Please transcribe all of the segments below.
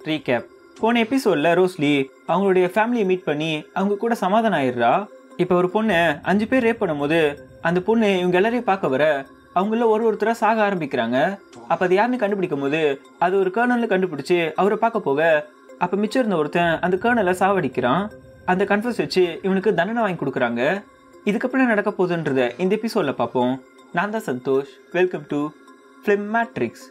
recap போன எபிசோட்ல ரோஸ்லி அவங்களுடைய ஃபேமிலியை மீட் பண்ணி அவங்க கூட சமாதானம் ஆயிடுறா இப்போ ஒரு பொண்ணு அஞ்சு பேர் ரேப் பண்ணும்போது அந்த பொண்ணு இவங்க எல்லாரையும் பார்க்க வர அவங்கள ஒரு ஒருத்தராக சாக ஆரம்பிக்கிறாங்க அப்போ அது யாருன்னு கண்டுபிடிக்கும் போது அது ஒரு கேர்னலில் கண்டுபிடிச்சு அவரை பார்க்க போக அப்போ மிச்சம் இருந்த ஒருத்தன் அந்த கேர்னலை சாவடிக்கிறான் அந்த கன்ஃபர்ஸ் வச்சு இவனுக்கு தண்டனை வாங்கி கொடுக்குறாங்க இதுக்கப்புறம் என்ன நடக்க போகுதுன்றத இந்த எபிசோடில் பார்ப்போம் நான் தான் Santhosh welcome to Film Matrix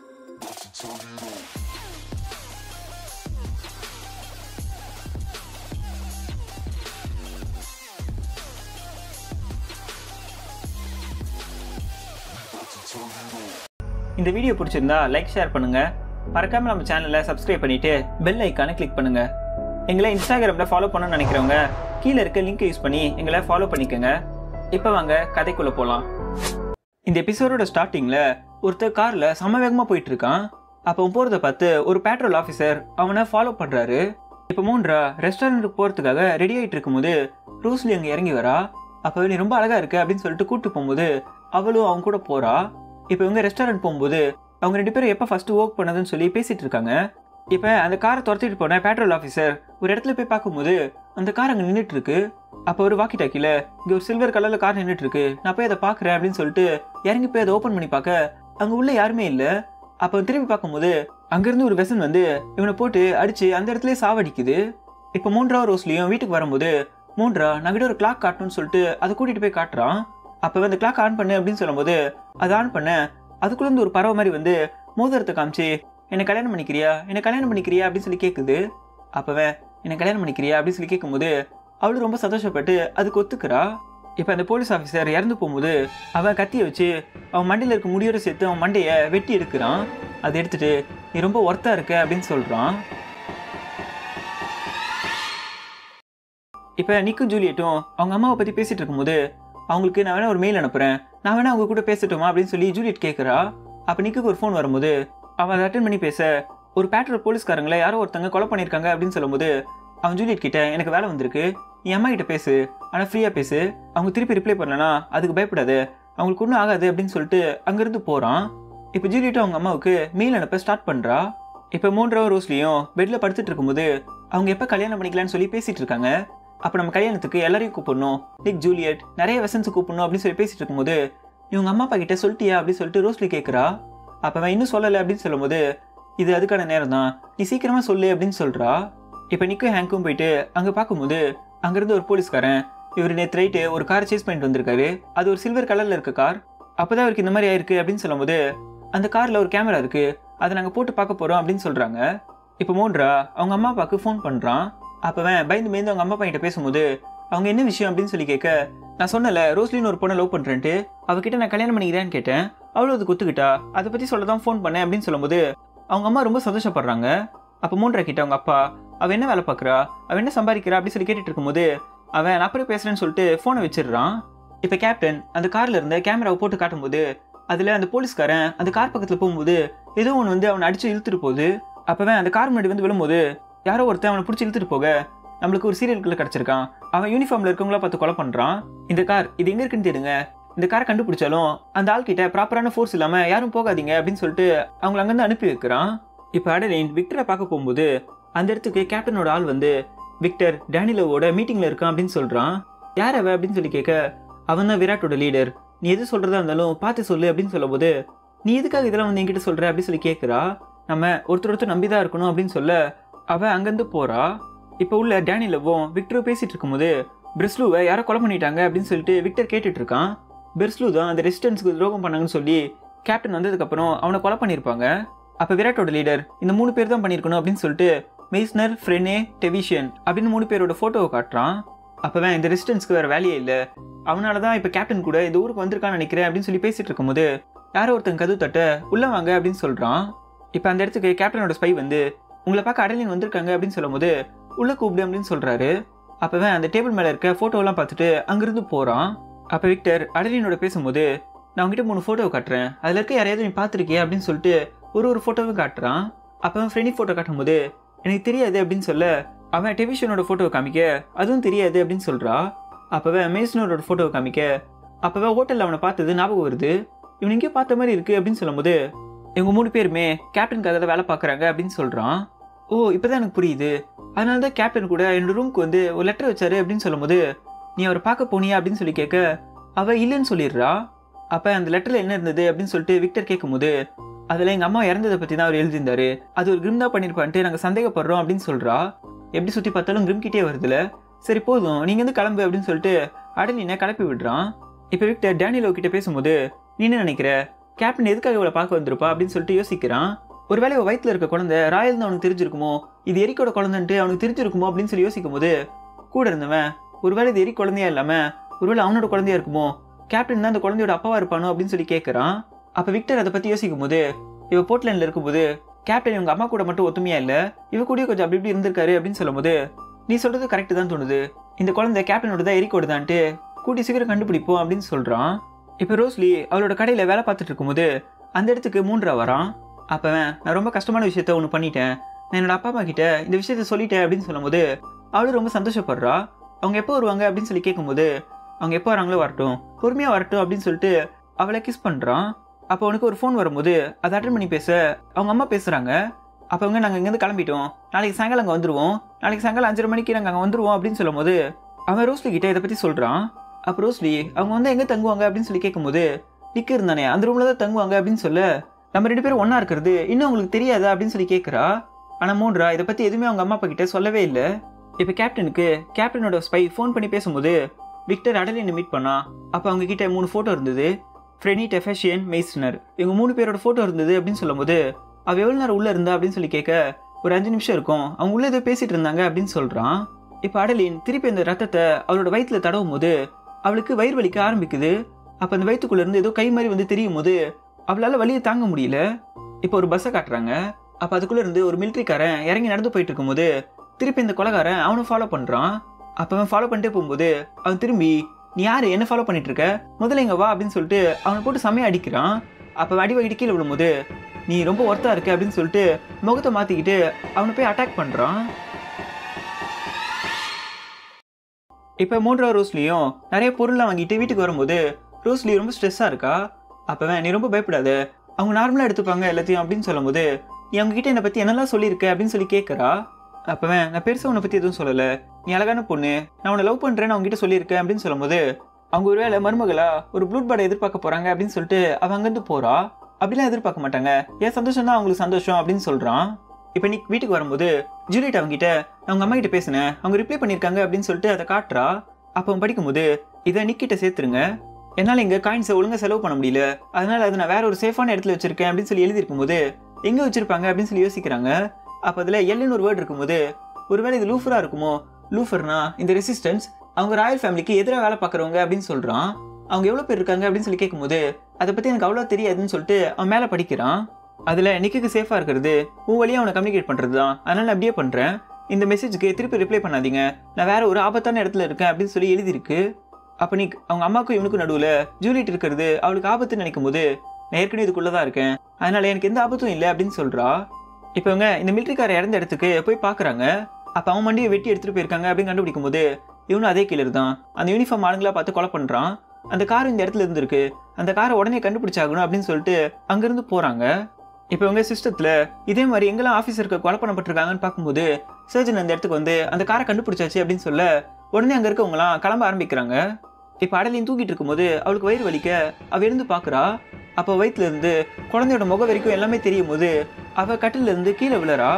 இந்த வீடியோ பிடிச்சிருந்தா லைக் ஷேர் பண்ணுங்க மறக்காம நம்ம சேனலை சப்ஸ்கிரைப் பண்ணிட்டு பெல் ஐக்கானை கிளிக் பண்ணுங்க எங்களை இன்ஸ்டாகிராமில் ஃபாலோ பண்ணணும்னு நினைக்கிறவங்க கீழே இருக்க லிங்க் யூஸ் பண்ணி எங்களை ஃபாலோ பண்ணிக்கோங்க இப்போ வாங்க கதைக்குள்ள போகலாம் இந்த எபிசோடோட ஸ்டார்டிங்கில் ஒருத்தர் காரில் சம வேகமாக போயிட்டு இருக்கான் அப்போ அவன் போகிறத பார்த்து ஒரு பேட்ரோல் ஆஃபீஸர் அவனை ஃபாலோ பண்ணுறாரு இப்போ மூன்றா ரெஸ்டாரண்ட்டுக்கு போகிறதுக்காக ரெடி ஆகிட்டு இருக்கும்போது ரூஸ்லி அங்கே இறங்கி வரா அப்போ நீ ரொம்ப அழகாக இருக்க அப்படின்னு சொல்லிட்டு கூப்பிட்டு போகும்போது அவளும் அவங்க கூட போகிறா இப்போ இவங்க ரெஸ்டாரண்ட் போகும்போது அவங்க ரெண்டு பேரும் எப்போ ஃபஸ்ட்டு ஒர்க் பண்ணதுன்னு சொல்லி பேசிகிட்டு இருக்காங்க இப்போ அந்த காரை துரத்திட்டு போன பேட்ரோல் ஆஃபீஸர் ஒரு இடத்துல போய் பார்க்கும்போது அந்த கார் அங்கே நின்றுட்டு இருக்கு அப்போ ஒரு வாக்கி டாக்கியில் இங்கே ஒரு சில்வர் கலரில் கார் நின்றுட்டு இருக்கு நான் போய் அதை பார்க்குறேன் அப்படின்னு சொல்லிட்டு இறங்கி போய் அதை ஓப்பன் பண்ணி பார்க்க அங்கே உள்ள யாருமே இல்லை அப்போ திரும்பி பார்க்கும்போது அங்கேருந்து ஒரு வெசன் வந்து இவனை போட்டு அடித்து அந்த இடத்துல சாவடிக்குது இப்போ மூன்றாவது ரோஸ்லையும் வீட்டுக்கு வரும்போது மூன்றா நகிட்ட ஒரு கிளாக் காட்டணும்னு சொல்லிட்டு அதை கூட்டிகிட்டு போய் காட்டுறான் அப்போ அந்த கிளாக் ஆன் பண்ணு அப்படின்னு சொல்லும்போது அதை ஆன் பண்ண அதுக்குள்ளேருந்து ஒரு பறவை மாதிரி வந்து மோதிரத்தை காமிச்சு என்னை கல்யாணம் பண்ணிக்கிறியா என்னை கல்யாணம் பண்ணிக்கிறியா அப்படின்னு சொல்லி கேட்குது அப்போவன் என்னை கல்யாணம் பண்ணிக்கிறியா அப்படின்னு சொல்லி கேட்கும்போது அவளும் ரொம்ப சந்தோஷப்பட்டு அதுக்கு ஒத்துக்கிறா இப்போ அந்த போலீஸ் ஆஃபீஸர் இறந்து போகும்போது அவன் கத்தியை வச்சு அவன் மண்டையில் இருக்க முடியோட சேர்த்து அவன் மண்டையை வெட்டி எடுக்கிறான் அதை எடுத்துட்டு நீ ரொம்ப ஒர்த்தாக இருக்க அப்படின்னு சொல்கிறான் இப்போ நிக்கும் ஜூலியட்டும் அவங்க அம்மாவை பற்றி பேசிகிட்டு இருக்கும்போது அவங்களுக்கு நான் வேணா ஒரு மெயில் அனுப்புகிறேன் நான் வேணா அவங்க கூட பேசட்டுமா அப்படின்னு சொல்லி ஜூலியட் கேட்குறா அப்போ நிக்குக்கு ஒரு ஃபோன் வரும்போது அவன் அதை அட்டன் பண்ணி பேச ஒரு பேட்ரோல் போலீஸ்காரங்களை யாரோ ஒருத்தங்க கொலை பண்ணியிருக்காங்க அப்படின்னு சொல்லும்போது அவன் ஜூலியட் கிட்ட எனக்கு வேலை வந்திருக்கு நீ அம்மா கிட்ட பேசு ஆனால் ஃப்ரீயாக பேசு அவங்க திருப்பி ரிப்ளை பண்ணலனா அதுக்கு பயப்படாது அவங்களுக்கு ஒன்றும் ஆகாது அப்படின்னு சொல்லிட்டு அங்கேருந்து போகிறான் இப்போ ஜூலியட்டும் அவங்க அம்மாவுக்கு மெயில் அனுப்ப ஸ்டார்ட் பண்ணுறா இப்போ மூன்றாவது ரோஸ்லையும் பெட்டில் படுத்துட்டு இருக்கும்போது அவங்க எப்போ கல்யாணம் பண்ணிக்கலாம்னு சொல்லி பேசிட்டு இருக்காங்க அப்போ நம்ம கல்யாணத்துக்கு எல்லாரையும் கூப்பிடணும் நிக் ஜூலியட் நிறைய வெசன்ஸ் கூப்பிடணும் அப்படின்னு சொல்லி பேசிட்டு இருக்கும்போது இவங்க அம்மா அப்பா கிட்ட சொல்லிட்டியா அப்படின்னு சொல்லிட்டு ரோஸ்லி கேட்குறா அப்போ அவன் இன்னும் சொல்லலை அப்படின்னு சொல்லும்போது இது அதுக்கான நேரம் தான் நீ சீக்கிரமாக சொல்லு அப்படின்னு சொல்கிறா இப்போ நிக்கும் ஹேங்க்கும் போயிட்டு அங்கே பார்க்கும்போது அங்கேருந்து ஒரு போலீஸ்காரன் இவர் நேற்று ரைட்டு ஒரு கார் சேஸ் பண்ணிட்டு வந்திருக்காரு அது ஒரு சில்வர் கலரில் இருக்க கார் அப்போதான் அவருக்கு இந்த மாதிரி ஆயிருக்கு அப்படின்னு சொல்லும்போது அந்த காரில் ஒரு கேமரா இருக்கு அதை நாங்கள் போட்டு பார்க்க போகிறோம் அப்படின்னு சொல்கிறாங்க இப்போ மூன்றா அவங்க அம்மா அப்பாவுக்கு ஃபோன் பண்ணுறான் அப்போவன் பயந்து பயந்து அவங்க அம்மா அப்பா கிட்ட பேசும்போது அவங்க என்ன விஷயம் அப்படின்னு சொல்லி கேட்க நான் சொன்னல ரோஸ்லின்னு ஒரு பொண்ணை லவ் பண்ணுறேன்ட்டு அவகிட்ட நான் கல்யாணம் பண்ணிக்கிறேன்னு கேட்டேன் அவளும் அதுக்கு ஒத்துக்கிட்டா அதை பற்றி சொல்ல தான் ஃபோன் பண்ணேன் அப்படின்னு சொல்லும்போது அவங்க அம்மா ரொம்ப சந்தோஷப்படுறாங்க அப்போ மூன்றரை கிட்ட அவங்க அப்பா அவன் என்ன வேலை பார்க்குறா அவன் என்ன சம்பாதிக்கிறா அப்படின்னு சொல்லி கேட்டுட்டு இருக்கும்போது அவன் நான் அப்புறம் பேசுறேன்னு சொல்லிட்டு ஃபோனை வச்சிடுறான் இப்போ கேப்டன் அந்த கார்ல இருந்த கேமராவை போட்டு காட்டும்போது அதில் அந்த போலீஸ்காரன் அந்த கார் பக்கத்தில் போகும்போது ஏதோ ஒன்று வந்து அவனை அடிச்சு இழுத்துட்டு போகுது அப்போவன் அந்த கார் முன்னாடி வந்து விழும்போது யாரோ ஒருத்தன் அவனை பிடிச்சி இழுத்துட்டு போக நம்மளுக்கு ஒரு சீரியல் கில்லர் கிடச்சிருக்கான் அவன் யூனிஃபார்மில் இருக்கவங்கள பார்த்து கொலை பண்ணுறான் இந்த கார் இது எங்கே இருக்குன்னு தேடுங்க இந்த காரை கண்டுபிடிச்சாலும் அந்த ஆள்கிட்ட ப்ராப்பரான ஃபோர்ஸ் இல்லாமல் யாரும் போகாதீங்க அப்படின்னு சொல்லிட்டு அவங்கள அங்கேருந்து அனுப்பி வைக்கிறான் இப்போ அடலின் விக்டரை பார்க்க போகும்போது அந்த இடத்துக்கு கேப்டனோட ஆள் வந்து விக்டர் டேனிலோவோட மீட்டிங்கில் இருக்கான் அப்படின்னு சொல்கிறான் யார் அவ அப்படின்னு சொல்லி கேட்க அவன் தான் விராட்டோட லீடர் நீ எது சொல்கிறதா இருந்தாலும் பார்த்து சொல்லு அப்படின்னு சொல்லும்போது நீ எதுக்காக இதெல்லாம் வந்து என்கிட்ட சொல்கிற அப்படின்னு சொல்லி கேட்குறா நம்ம ஒருத்தர் ஒருத்தர் நம்பி தான் இருக்கணும் அப்படின்னு சொல்ல அவன் அங்கேருந்து போகிறா இப்போ உள்ள டேனிலவும் விக்டரும் பேசிகிட்டு இருக்கும்போது பிரிஸ்லூவை யாரோ கொலை பண்ணிட்டாங்க அப்படின்னு சொல்லிட்டு விக்டர் கேட்டுட்டு இருக்கான் பிரிஸ்லூ தான் அந்த ரெசிடென்ஸ்க்கு துரோகம் பண்ணாங்கன்னு சொல்லி கேப்டன் வந்ததுக்கப்புறம் அவனை கொலை பண்ணியிருப்பாங்க அப்போ விராட்டோட லீடர் இந்த மூணு பேர் தான் பண்ணியிருக்கணும் அப்படின்னு சொல்லிட்டு மெய்ஸ்னர் ஃப்ரெனே டெவிஷியன் அப்படின்னு மூணு பேரோட ஃபோட்டோவை காட்டுறான் அப்போவன் இந்த ரெசிடென்ஸ்க்கு வேறு வேலையே இல்லை அவனால தான் இப்போ கேப்டன் கூட இந்த ஊருக்கு வந்திருக்கான்னு நினைக்கிறேன் அப்படின்னு சொல்லி பேசிட்டு இருக்கும்போது யாரோ ஒருத்தன் கதவு தட்ட உள்ள வாங்க அப்படின்னு சொல்கிறான் இப்போ அந்த இடத்துக்கு கேப்டனோட ஸ்பை வந்து உங்களை பார்க்க அடலின் வந்திருக்காங்க அப்படின்னு சொல்லும்போது உள்ள கூப்பிடு அப்படின்னு சொல்கிறாரு அப்போவன் அந்த டேபிள் மேலே இருக்க ஃபோட்டோலாம் பார்த்துட்டு அங்கிருந்து போகிறான் அப்போ விக்டர் அடலினோட பேசும்போது நான் உங்ககிட்ட மூணு ஃபோட்டோவை காட்டுறேன் அதில் இருக்க யாரையாவது நீ பார்த்துருக்கியா அப்படின்னு சொல்லிட்டு ஒரு ஒரு ஃபோட்டோவும் காட்டுறான் அப்போ அவன் ஃப்ரெண்டி ஃபோட்டோ காட்டும்போது எனக்கு தெரியாது அப்படின்னு சொல்ல அவன் டெலிவிஷனோட ஃபோட்டோவை காமிக்க அதுவும் தெரியாது அப்படின்னு சொல்கிறா அப்போவே மேசனோட ஃபோட்டோவை காமிக்க அப்போவே ஹோட்டலில் அவனை பார்த்தது ஞாபகம் வருது இவன் எங்கேயோ பார்த்த மாதிரி இருக்குது அப்படின்னு சொல்லும்போது இவங்க மூணு பேருமே கேப்டனுக்காக தான் வேலை பார்க்குறாங்க அப்படின்னு சொல்கிறான் ஓ இப்பதான் எனக்கு புரியுது அதனால தான் கேப்டன் கூட என்னோட ரூமுக்கு வந்து ஒரு லெட்டர் வச்சாரு அப்படின்னு சொல்லும்போது நீ அவரை பார்க்க போனியா அப்படின்னு சொல்லி கேட்க அவ இல்லைன்னு சொல்லிடுறா அப்ப அந்த லெட்டர்ல என்ன இருந்தது அப்படின்னு சொல்லிட்டு விக்டர் கேட்கும்போது அதுல எங்க அம்மா இறந்ததை பத்தி தான் அவர் எழுதியிருந்தாரு அது ஒரு கிரிம் தான் பண்ணிருப்பான்ட்டு நாங்க சந்தேகப்படுறோம் அப்படின்னு சொல்றா எப்படி சுத்தி பார்த்தாலும் கிரிம் கிட்டே வருதுல சரி போதும் நீங்க வந்து கிளம்பு அப்படின்னு சொல்லிட்டு அடலினை கிளப்பி விடுறான் இப்ப விக்டர் டேனியலோ கிட்ட பேசும்போது நீ என்ன நினைக்கிற கேப்டன் எதுக்காக இவளை பார்க்க வந்திருப்பா அப்படின்னு சொல்லிட்டு யோசிக்கிறான் ஒருவேளை இவ வயித்துல இருக்க குழந்தை ராயல் தான் அவனுக்கு தெரிஞ்சிருக்குமோ இது எரிக்கோட குழந்தைன்ட்டு அவனுக்கு தெரிஞ்சிருக்குமோ அப்படின்னு சொல்லி யோசிக்கும் போது கூட இருந்தவன் ஒருவேளை இது எரி குழந்தையா இல்லாம ஒருவேளை அவனோட குழந்தையா இருக்குமோ கேப்டன் தான் அந்த குழந்தையோட அப்பாவா இருப்பானோ அப்படின்னு சொல்லி கேட்கறான் அப்ப விக்டர் அதை பத்தி யோசிக்கும் போது இவ போர்ட்லேண்ட்ல இருக்கும்போது கேப்டன் இவங்க அம்மா கூட மட்டும் ஒத்துமையா இல்ல இவ கூட கொஞ்சம் அப்படி இப்படி இருந்திருக்காரு அப்படின்னு சொல்லும்போது நீ சொல்றது கரெக்ட் தான் தோணுது இந்த குழந்தை கேப்டனோட தான் எரிக்கோடு தான்ட்டு கூட்டி சீக்கிரம் கண்டுபிடிப்போம் அப்படின்னு சொல்றான் இப்ப ரோஸ்லி அவளோட கடையில வேலை பார்த்துட்டு இருக்கும்போது அந்த இடத்துக்கு மூன்றா வரான் அப்ப அவன், நான் ரொம்ப கஷ்டமான விஷயத்த ஒன்று பண்ணிட்டேன் நான் என்னோட அப்பா அம்மா கிட்ட இந்த விஷயத்த சொல்லிட்டேன் அப்படின்னு சொல்லும்போது அவளும் ரொம்ப சந்தோஷப்படுறா அவங்க எப்போ வருவாங்க அப்படின்னு சொல்லி கேட்கும்போது அவங்க எப்போ வராங்களோ வரட்டும் பொறுமையா வரட்டும் அப்படின்னு சொல்லிட்டு அவளை கிஸ் பண்றான் அப்போ அவனுக்கு ஒரு ஃபோன் வரும்போது அதை அட்டன் பண்ணி பேச அவங்க அம்மா பேசுறாங்க அப்போ அவங்க நாங்கள் இங்கேருந்து கிளம்பிட்டோம் நாளைக்கு சாயங்காலம் அங்கே வந்துருவோம் நாளைக்கு சாயங்காலம் அஞ்சரை மணிக்கு நாங்கள் அங்கே வந்துருவோம் அப்படின்னு சொல்லும்போது அவன் ரோஸ்லி கிட்ட இதை பற்றி சொல்கிறான் அப்போ ரோஸ்லி அவங்க வந்து எங்கே தங்குவாங்க அப்படின்னு சொல்லி கேட்கும்போது நிக்க இருந்தானே அந்த ரூமில் தான் தங்குவாங்க அப்படின்னு சொல்ல நம்ம ரெண்டு பேரும் ஒன்றா இருக்கிறது இன்னும் உங்களுக்கு தெரியாதா அப்படின்னு சொல்லி கேட்குறா ஆனால் மூன்றா இதை பற்றி எதுவுமே அவங்க அம்மா அப்பா கிட்ட சொல்லவே இல்லை இப்போ கேப்டனுக்கு கேப்டனோட ஸ்பை ஃபோன் பண்ணி பேசும்போது விக்டர் அடலினை மீட் பண்ணா அப்போ அவங்க கிட்ட மூணு ஃபோட்டோ இருந்தது ஃப்ரெனி டெஃபஷியன் மெய்ஸ்னர் இவங்க மூணு பேரோட ஃபோட்டோ இருந்தது அப்படின்னு சொல்லும்போது அவ எவ்வளோ நேரம் உள்ளே இருந்தா அப்படின்னு சொல்லி கேட்க ஒரு அஞ்சு நிமிஷம் இருக்கும் அவங்க உள்ள ஏதோ பேசிட்டு இருந்தாங்க அப்படின்னு சொல்றான் இப்போ அடலின் திருப்பி அந்த ரத்தத்தை அவளோட வயிற்றுல தடவும் போது அவளுக்கு வயிறு வலிக்க ஆரம்பிக்குது அப்போ அந்த வயிற்றுக்குள்ள இருந்து ஏதோ கை மாதிரி வந்து தெரியும் போது அவளால வலியை தாங்க முடியல இப்போ ஒரு பஸ்ஸை காட்டுறாங்க அப்போ அதுக்குள்ள இருந்து ஒரு மிலிட்ரிக்காரன் இறங்கி நடந்து போயிட்டு இருக்கும்போது திருப்பி இந்த கொலகாரன் அவனை ஃபாலோ பண்றான் அப்போ அவன் ஃபாலோ பண்ணிட்டே போகும்போது அவன் திரும்பி நீ யாரு என்ன ஃபாலோ பண்ணிட்டு இருக்க முதல்ல இங்க வா அப்படின்னு சொல்லிட்டு அவனை போட்டு செமையா அடிக்கிறான் அப்போ அடி வாங்கிட்டு கீழே விழும்போது நீ ரொம்ப ஒர்த்தா இருக்க அப்படின்னு சொல்லிட்டு முகத்தை மாத்திக்கிட்டு அவனை போய் அட்டாக் பண்றான் இப்போ மூன்றாவது ரோஸ்லியும் நிறைய பொருள்லாம் வாங்கிட்டு வீட்டுக்கு வரும்போது ரோஸ்லி ரொம்ப ஸ்ட்ரெஸ்ஸாக இருக்கா அப்போவன் நீ ரொம்ப பயப்படாத அவங்க நார்மலாக எடுத்துப்பாங்க எல்லாத்தையும் அப்படின்னு சொல்லும்போது நீ அவங்க கிட்ட என்னை பற்றி என்னெல்லாம் சொல்லியிருக்க அப்படின்னு சொல்லி கேட்குறா அப்போவன் நான் பெருசாக உன்னை பற்றி எதுவும் சொல்லலை நீ அழகான பொண்ணு நான் உன்னை லவ் பண்ணுறேன்னு அவங்க கிட்ட சொல்லியிருக்கேன் அப்படின்னு சொல்லும்போது அவங்க ஒருவேளை மருமகளா ஒரு ப்ளூட் பாடை எதிர்பார்க்க போகிறாங்க அப்படின்னு சொல்லிட்டு அவன் அங்கேருந்து போகிறா அப்படிலாம் எதிர்பார்க்க மாட்டாங்க ஏன் சந்தோஷம் தான் அவங்களுக்கு சந்தோஷம் அப்படின்னு சொல்கிறான் இப்போ நீ வீட்டுக்கு வரும்போது ஜூலியட் அவங்ககிட்ட நான் உங்க அம்மா கிட்ட பேசினேன் அவங்க ரிப்ளை பண்ணியிருக்காங்க அப்படின்னு சொல்லிட்டு அதை காட்டுறா அப்போ அவன் படிக்கும்போது இதை நிக்கிட்ட சேர்த்துருங்க என்னால் இங்கே காயின்ஸை ஒழுங்கா செலவு பண்ண முடியல அதனால அதை நான் வேற ஒரு சேஃபான இடத்துல வச்சிருக்கேன் அப்படின்னு சொல்லி எழுதியிருக்கும் போது எங்கே வச்சிருப்பாங்க அப்படின்னு சொல்லி யோசிக்கிறாங்க அப்போ அதில் எல்லுன்னு ஒரு வேர்டு இருக்கும்போது ஒருவேளை இது லூஃபரா இருக்குமோ லூஃபர்னா இந்த ரெசிஸ்டன்ஸ் அவங்க ராயல் ஃபேமிலிக்கு எதிராக வேலை பார்க்குறவங்க அப்படின்னு சொல்கிறான் அவங்க எவ்வளோ பேர் இருக்காங்க அப்படின்னு சொல்லி கேட்கும்போது அதை பற்றி எனக்கு அவ்வளோ தெரியாதுன்னு சொல்லிட்டு அவன் மேலே படிக்கிறான் அதில் நிக்குக்கு சேஃபாக இருக்கிறது உன் வழியாக அவனை கம்யூனிகேட் பண்ணுறது தான் அதனால் நான் அப்படியே பண்ணுறேன் இந்த மெசேஜுக்கு திருப்பி ரிப்ளை பண்ணாதீங்க நான் வேற ஒரு ஆபத்தான இடத்துல இருக்கேன் அப்படின்னு சொல்லி எழுதியிருக்கு அப்போ நீ அவங்க அம்மாக்கும் இவனுக்கும் நடுவில் ஜூலியட் இருக்கிறது அவளுக்கு ஆபத்துன்னு நினைக்கும் போது நான் ஏற்கனவே இதுக்குள்ளே தான் இருக்கேன் அதனால எனக்கு எந்த ஆபத்தும் இல்லை அப்படின்னு சொல்கிறா இப்போ இவங்க இந்த மிலிட்ரிக்கார இறந்த இடத்துக்கு போய் பார்க்குறாங்க அப்போ அவன் மண்டியை வெட்டி எடுத்துகிட்டு போயிருக்காங்க அப்படின்னு கண்டுபிடிக்கும் போது இவனும் அதே கில்லர் தான் அந்த யூனிஃபார்ம் ஆளுங்களா பார்த்து கொலை பண்ணுறான் அந்த கார் இந்த இடத்துல இருந்திருக்கு அந்த காரை உடனே கண்டுபிடிச்சாகணும் அப்படின்னு சொல்லிட்டு அங்கேருந்து போகிறாங்க இப்போ இவங்க சிஸ்டத்தில் இதே மாதிரி எங்கெல்லாம் ஆஃபீஸருக்கு கொலை பண்ணப்பட்டிருக்காங்கன்னு பார்க்கும்போது சர்ஜன் அந்த இடத்துக்கு வந்து அந்த காரை கண்டுபிடிச்சாச்சு அப்படின்னு சொல்ல உடனே அங்கே இருக்கவங்களாம் கிளம்ப ஆரம்பிக்கிறாங்க இப்போ அடலையும் தூங்கிட்டு இருக்கும்போது அவளுக்கு வயிறு வலிக்க அவ இருந்து பார்க்குறா அப்போ வயிற்றுல இருந்து குழந்தையோட முகம் வரைக்கும் எல்லாமே தெரியும் போது அவ கட்டில இருந்து கீழே விழறா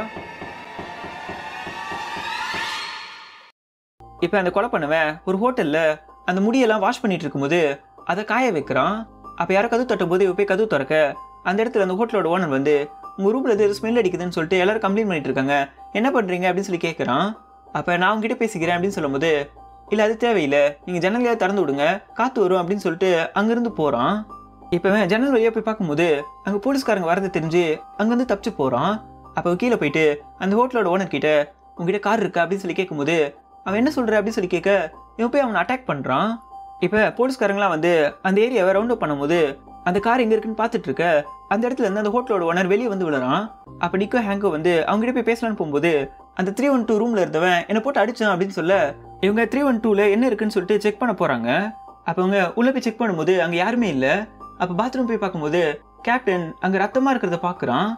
இப்போ அந்த கொலை பண்ணவன் ஒரு ஹோட்டல்ல அந்த முடியெல்லாம் வாஷ் பண்ணிட்டு இருக்கும்போது அதை காய வைக்கிறான் அப்போ யாரோ கதவு தட்டும் போது இவ போய் கதவு திறக்க அந்த இடத்துல அந்த ஹோட்டலோட ஓனர் வந்து உங்க ரூம்ல ஏதோ ஸ்மெல் அடிக்குதுன்னு சொல்லிட்டு எல்லாரும் கம்ப்ளைண்ட் பண்ணிட்டு இருக்காங்க என்ன பண்றீங்க அப்படின்னு சொல்லி கேட்குறான் அப்போ நான் உங்ககிட்ட பேசிக்கிறேன் அப்படின்னு சொல்லும்போது இல்லை அது தேவையில்லை நீங்கள் ஜன்னலையாக திறந்து விடுங்க காற்று வரும் அப்படின்னு சொல்லிட்டு அங்கேருந்து போகிறான் இப்போ அவன் ஜன்னல் வழியாக போய் பார்க்கும்போது அங்கே போலீஸ்காரங்க வரது தெரிஞ்சு அங்கேருந்து தப்பிச்சு போகிறான் அப்போ கீழே போயிட்டு அந்த ஹோட்டலோட ஓனர் கிட்ட உங்ககிட்ட கார் இருக்கா அப்படின்னு சொல்லி கேட்கும்போது அவன் என்ன சொல்ற அப்படின்னு சொல்லி கேட்க இவன் போய் அவனை அட்டாக் பண்ணுறான் இப்போ போலீஸ்காரங்களாம் வந்து அந்த ஏரியாவை ரவுண்ட் அப் பண்ணும்போது அந்த கார் எங்கே இருக்குன்னு பார்த்துட்டு இருக்க அந்த இடத்துல இருந்து அந்த ஹோட்டலோட ஓனர் வெளியே வந்து விழுறான் அப்போ நிக்கோ ஹேங்கோ வந்து அவங்ககிட்ட போய் பேசலான்னு போகும்போது அந்த த்ரீ ஒன் டூ ரூமில் இருந்தவன் என்னை போட்டு அடிச்சான் அப்படின்னு சொல்ல இவங்க த்ரீ ஒன் டூவில் என்ன இருக்குன்னு சொல்லிட்டு செக் பண்ண போகிறாங்க அப்போ அவங்க உள்ளே போய் செக் பண்ணும்போது அங்கே யாருமே இல்லை அப்போ பாத்ரூம் போய் பார்க்கும்போது கேப்டன் அங்கே ரத்தமாக இருக்கிறத பார்க்குறான்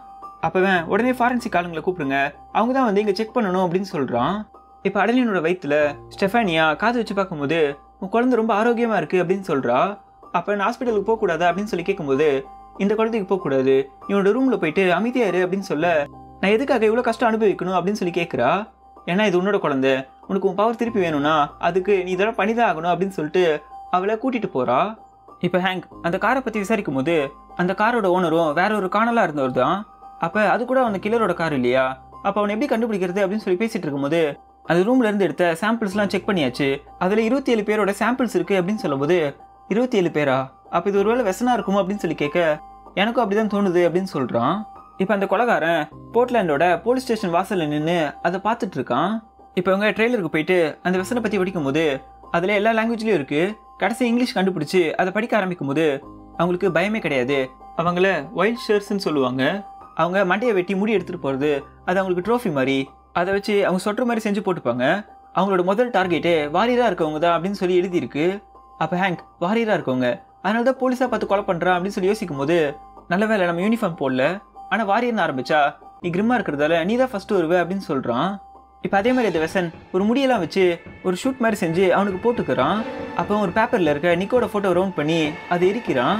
அப்போவன் உடனே ஃபாரன்சிக் ஆளுங்களை கூப்பிடுங்க அவங்க தான் வந்து இங்கே செக் பண்ணணும் அப்படின்னு சொல்கிறான் இப்போ அடலினோட வயிற்றுல ஸ்டெஃபானியா காது வச்சு பார்க்கும்போது உன் குழந்தை ரொம்ப ஆரோக்கியமாக இருக்குது அப்படின்னு சொல்கிறா அப்போ நான் ஹாஸ்பிட்டலுக்கு போகக்கூடாதா அப்படின்னு சொல்லி கேட்கும்போது இந்த குழந்தைக்கு போகக்கூடாது இவனோட ரூமில் போயிட்டு அமைதியா இரு அப்படின்னு சொல்ல நான் எதுக்காக இவ்வளோ கஷ்டம் அனுபவிக்கணும் அப்படின்னு சொல்லி கேட்குறா ஏன்னா இது உன்னோட குழந்தை உனக்கு உன் பவர் திருப்பி வேணும்னா அதுக்கு நீ இதெல்லாம் பண்ணிதான் ஆகணும் அப்படின்னு சொல்லிட்டு அவளை கூட்டிட்டு போறா இப்போ ஹேங்க் அந்த காரை பற்றி விசாரிக்கும் போது அந்த காரோட ஓனரும் வேற ஒரு காணலாக இருந்தவர் தான் அப்போ அது கூட அந்த கில்லரோட கார் இல்லையா அப்போ அவனை எப்படி கண்டுபிடிக்கிறது அப்படின்னு சொல்லி பேசிட்டு இருக்கும்போது அந்த ரூம்ல இருந்து எடுத்த சாம்பிள்ஸ்லாம் செக் பண்ணியாச்சு அதில் இருபத்தி ஏழு பேரோட சாம்பிள்ஸ் இருக்கு அப்படின்னு சொல்லும்போது இருபத்தி ஏழு பேரா அப்போ இது ஒருவேளை வெசனா இருக்குமோ அப்படின்னு சொல்லி கேட்க எனக்கும் அப்படிதான் தோணுது அப்படின்னு சொல்றான் இப்போ அந்த கொலகாரன் போர்ட்லாண்டோட போலீஸ் ஸ்டேஷன் வாசல்ல நின்று அதை பார்த்துட்டு இருக்கான் இப்போ இவங்க ட்ரெய்லருக்கு போயிட்டு அந்த வெசனை பற்றி படிக்கும் போது அதில் எல்லா லாங்குவேஜ்லையும் இருக்கு கடைசி இங்கிலீஷ் கண்டுபிடிச்சு அதை படிக்க ஆரம்பிக்கும் போது அவங்களுக்கு பயமே கிடையாது அவங்கள வைல்ட் ஷேர்ஸ்ன்னு சொல்லுவாங்க அவங்க மண்டையை வெட்டி முடி எடுத்துகிட்டு போகிறது அது அவங்களுக்கு ட்ரோஃபி மாதிரி அதை வச்சு அவங்க சொட்டுற மாதிரி செஞ்சு போட்டுப்பாங்க அவங்களோட முதல் டார்கெட்டு வாரியராக இருக்கவங்க தான் அப்படின்னு சொல்லி எழுதியிருக்கு அப்போ ஹேங்க் வாரியராக இருக்கவங்க அதனால தான் போலீஸாக பார்த்து கொலை பண்ணுறான் அப்படின்னு சொல்லி யோசிக்கும் போது நல்ல வேலை நம்ம யூனிஃபார்ம் போடல ஆனால் வாரியர்னு ஆரம்பிச்சா நீ கிரிம்மா இருக்கிறதால நீ தான் ஃபர்ஸ்ட் வருவ அப்படின்னு சொல்கிறான் இப்போ அதே மாதிரி இந்த வெசன் ஒரு முடியெல்லாம் வச்சு ஒரு ஷூட் மாதிரி செஞ்சு அவனுக்கு போட்டுக்கிறான் அப்போ ஒரு பேப்பரில் இருக்க நிக்கோட ஃபோட்டோ ரவுண்ட் பண்ணி அதை எரிக்கிறான்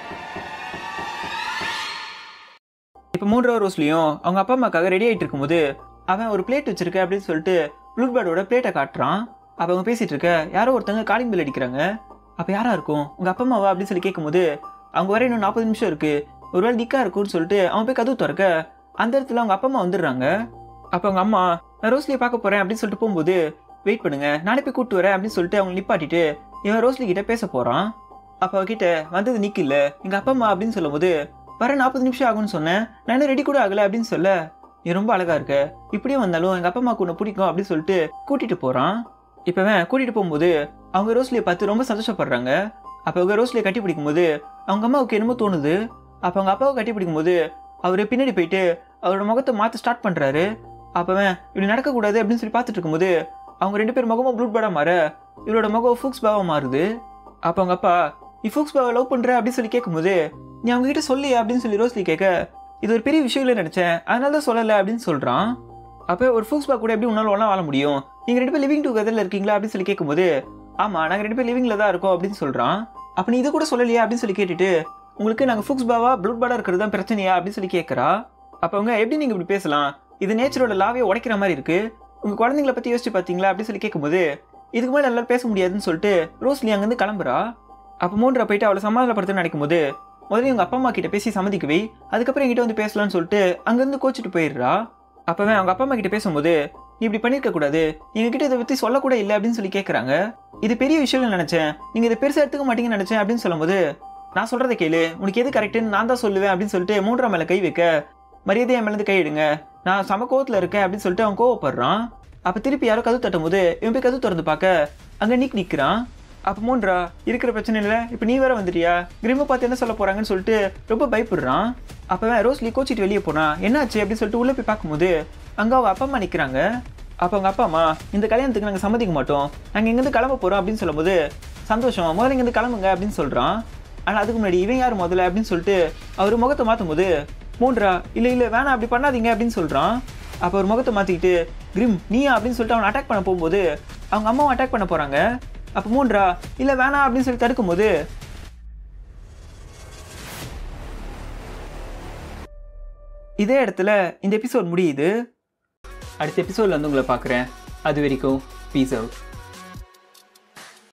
இப்போ மூன்றாவது ரோஸ்லையும் அவங்க அப்பா அம்மாக்காக ரெடி ஆகிட்டு இருக்கும்போது அவன் ஒரு பிளேட் வச்சிருக்க அப்படின்னு சொல்லிட்டு ப்ளூபேர்டோட பிளேட்டை காட்டுறான் அப்போ அவங்க பேசிட்டு இருக்க யாரோ ஒருத்தங்க காலிங் பில் அடிக்கிறாங்க அப்போ யாரா இருக்கும் உங்க அப்பா அம்மாவா அப்படின்னு சொல்லி கேட்கும்போது அவங்க வர இன்னும் நாற்பது நிமிஷம் இருக்கு ஒருவேளை நிக்கா இருக்கும்னு சொல்லிட்டு அவன் போய் கதவு திறக்க அந்த இடத்துல அவங்க அப்பா அம்மா வந்துடுறாங்க அப்போ அவங்க அம்மா நான் ரோஸ்லியை பார்க்க போறேன் அப்படின்னு சொல்லிட்டு போகும்போது வெயிட் பண்ணுங்க நானே போய் கூப்பிட்டு வரேன் அப்படின்னு சொல்லிட்டு அவங்க நிப்பாட்டிட்டு இவன் ரோஸ்லி கிட்ட பேச போறான் அப்போ அவகிட்ட வந்தது நிக்கு இல்ல எங்க அப்பா அம்மா அப்படின்னு சொல்லும்போது வர நாற்பது நிமிஷம் ஆகும்னு சொன்னேன் நான் இன்னும் ரெடி கூட ஆகல அப்படின்னு சொல்ல நீ ரொம்ப அழகா இருக்க இப்படியே வந்தாலும் எங்க அப்பா அம்மாவுக்கு உன்னை பிடிக்கும் அப்படின்னு சொல்லிட்டு கூட்டிட்டு போறான் இப்பவன் கூட்டிட்டு போகும்போது அவங்க ரோஸ்லியை பார்த்து ரொம்ப சந்தோஷப்படுறாங்க அப்போ அவங்க ரோஸ்லியை கட்டி பிடிக்கும்போது அவங்க அம்மாவுக்கு என்னமோ தோணுது அப்போ அவங்க அப்பாவை கட்டி பிடிக்கும்போது அவர் பின்னாடி போயிட்டு அவரோட முகத்தை மாற்ற ஸ்டார்ட் பண்றாரு அப்பவன் இப்படி நடக்கக்கூடாது அப்படின்னு சொல்லி பார்த்துட்டு இருக்கும்போது அவங்க ரெண்டு பேர் முகமும் ப்ளூட் பேடா மாற இவரோட முகம் ஃபூக்ஸ் பாவா மாறுது அப்போ அவங்க அப்பா நீ ஃபூக்ஸ் பாவை லவ் பண்ற அப்படின்னு சொல்லி கேட்கும்போது நீ அவங்க கிட்ட சொல்லி அப்படின்னு சொல்லி ரோஸ்லி கேட்க இது ஒரு பெரிய விஷயம் இல்லை நினைச்சேன் அதனால தான் சொல்லலை அப்படின்னு சொல்றான் அப்போ ஒரு ஃபூக்ஸ் பா கூட எப்படி உன்னால ஒன்றா வாழ முடியும் நீங்க ரெண்டு பேர் லிவிங் டுகெதர்ல இருக்கீங்களா அப்படின்னு சொல்லி கேட்கும்போது ஆமா நாங்க ரெண்டு பேர் லிவிங்ல தான் இருக்கோம் அப்படின்னு சொல்றான் அப்ப நீ இது கூட சொல்லலையா அப்படின்னு சொல்லி கேட்டுட்டு உங்களுக்கு நாங்க ஃபுக்ஸ் பாவா ப்ளூட் பாடா இருக்கிறது தான் பிரச்சனையா அப்படின்னு சொல்லி கேட்கறா அப்ப அவங்க எப்படி நீங்க இப்படி பேசலாம் இது நேச்சரோட லாவே உடைக்கிற மாதிரி இருக்கு உங்க குழந்தைங்கள பத்தி யோசிச்சு பாத்தீங்களா அப்படின்னு சொல்லி கேட்கும்போது இதுக்கு மேலே நல்லா பேச முடியாதுன்னு சொல்லிட்டு ரோஸ்லி அங்கேருந்து கிளம்புறா அப்போ மூன்றரை போயிட்டு அவளை சமாதானப்படுத்த நினைக்கும் போது முதல்ல இவங்க அப்பா அம்மா கிட்ட பேசி சம்மதிக்கவே அதுக்கப்புறம் என்கிட்ட வந்து பேசலாம்னு சொல்லிட்டு அங்கேருந்து கோச்சிட்டு போயிடுறா அப்பவே அவங்க அப்பா அம்மா கிட்ட பேசும்போது நீ இப்படி பண்ணிருக்க கூடாது நீங்க கிட்ட இதை பத்தி சொல்லக்கூட இல்லை அப்படின்னு சொல்லி கேட்கறாங்க இது பெரிய விஷயம்னு நினைச்சேன் நீங்க இதை பெருசா எடுத்துக்க மாட்டீங்கன்னு நினைச்சேன் அப்படின்னு சொல்லும்போது நான் சொல்றதை கேளு உனக்கு எது கரெக்ட்னு நான் தான் சொல்லுவேன் அப்படின்னு சொல்லிட்டு மூன்றாம் மேல கை வைக்க மரியாதை என் மேலேருந்து கை எடுங்க நான் சம கோவத்துல இருக்கேன் அப்படின்னு சொல்லிட்டு அவன் கோவப்படுறான் அப்ப திருப்பி யாரோ கதவு தட்டும் போது இவன் போய் கதவு திறந்து பார்க்க அங்க நிக் நிக்கிறான் அப்ப மூன்றா இருக்கிற பிரச்சனை இல்லை இப்போ நீ வேற வந்துட்டியா கிரிமை பார்த்து என்ன சொல்ல போறாங்கன்னு சொல்லிட்டு ரொம்ப பயப்படுறான் அப்போ ரோஸ்லி கோச்சிட்டு வெளியே போனா என்னாச்சு அப்படின்னு சொல்லிட்டு உள்ள போய் பார்க்கும்போது அங்க அவங்க அப்பா அம்மா நிக்கிறாங்க அப்போ அவங்க அப்பா அம்மா இந்த கல்யாணத்துக்கு நாங்கள் சம்மதிக்க மாட்டோம் நாங்கள் இங்கேருந்து கிளம்ப போகிறோம் அப்படின்னு சொல்லும்போது சந்தோஷம் முதல்ல இங்கேருந்து கிளம்புங்க அப்படின்னு சொல்கிறான் ஆனால் அதுக்கு முன்னாடி இவன் யார் முதல்ல அப்படின்னு சொல்லிட்டு அவர் முகத்தை மாற்றும் போது மூன்றா இல்லை இல்லை வேணாம் அப்படி பண்ணாதீங்க அப்படின்னு சொல்கிறான் அப்போ அவர் முகத்தை மாற்றிக்கிட்டு கிரிம் நீயா அப்படின்னு சொல்லிட்டு அவனை அட்டாக் பண்ண போகும்போது அவங்க அம்மாவும் அட்டாக் பண்ண போகிறாங்க அப்போ மூன்றா இல்லை வேணாம் அப்படின்னு சொல்லி தடுக்கும்போது இதே இடத்துல இந்த எபிசோட் முடியுது அடுத்த எபிசோட்ல வந்து உங்களை பார்க்குறேன் அது வரைக்கும் பீஸ் அவுட்